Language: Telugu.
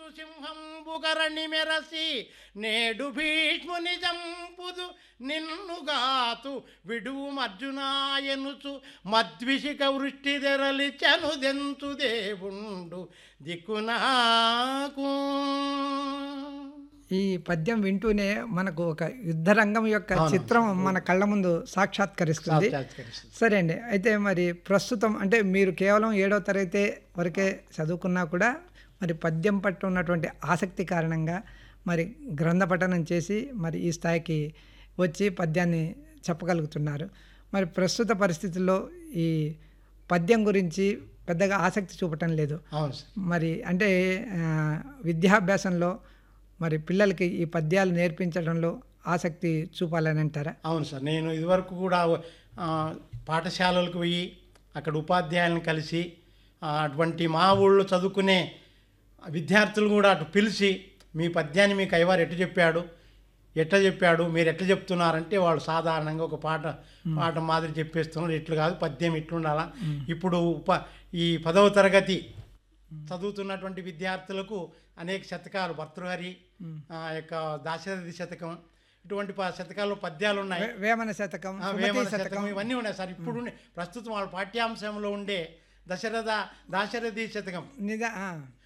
చూచు సింహంబుగరణి మెరసి నేడు భీష్ముని జంపుదు నిన్నుగాతు విడువు మర్జునాయనుచు మద్విషిక వృష్టి తెరలి చనుదెంతు దేవుండు దిక్కునాకు ఈ పద్యం వింటూనే మనకు ఒక యుద్ధరంగం యొక్క చిత్రం మన కళ్ళ ముందు సాక్షాత్కరిస్తుంది సాక్షాత్కరిస్తుంది. సరే అండి అయితే మరి ప్రస్తుతం అంటే మీరు కేవలం ఏడో తరగతి వరకే చదువుకున్నా కూడా మరి పద్యం పట్ల ఉన్నటువంటి ఆసక్తి కారణంగా మరి గ్రంథ పఠనం చేసి మరి ఈ స్థాయికి వచ్చి పద్యాన్ని చెప్పగలుగుతున్నారు మరి ప్రస్తుత పరిస్థితుల్లో ఈ పద్యం గురించి పెద్దగా ఆసక్తి చూపటం లేదు అవును సార్ మరి అంటే ఆ, విద్యాభ్యాసంలో మరి పిల్లలకి ఈ పద్యాలు నేర్పించడంలో ఆసక్తి చూపాలని అంటారా అవును సార్ నేను ఇదివరకు కూడా ఆ, పాఠశాలలకు పోయి అక్కడ ఉపాధ్యాయులను కలిసి ఆ, అటువంటి మా ఊళ్ళో చదువుకునే విద్యార్థులు కూడా అటు పిలిచి మీ పద్యాన్ని మీకు అయ్యవారు ఎట్టు చెప్పాడు ఎట్లా చెప్పాడు మీరు ఎట్లా చెప్తున్నారంటే వాళ్ళు సాధారణంగా ఒక పాట పాట మాదిరి చెప్పేస్తున్నారు ఇట్లు కాదు పద్యం ఇట్లుండాలా ఇప్పుడు ఉప ఈ పదవ తరగతి చదువుతున్నటువంటి విద్యార్థులకు అనేక శతకాలు భర్తృహరి ఆ యొక్క దాశరథి శతకం ఇటువంటి ప- శతకాల్లో పద్యాలు ఉన్నాయి వే- వేమన శతకం ఆ, సుమతి వేమన శతకం శతకం ఇవన్నీ ఉన్నాయి సార్ ఇప్పుడు ఉండే- ప్రస్తుతం వాళ్ళ పాఠ్యాంశంలో ఉండే దశరథ దాశరథి శతకం నిజ ఆ,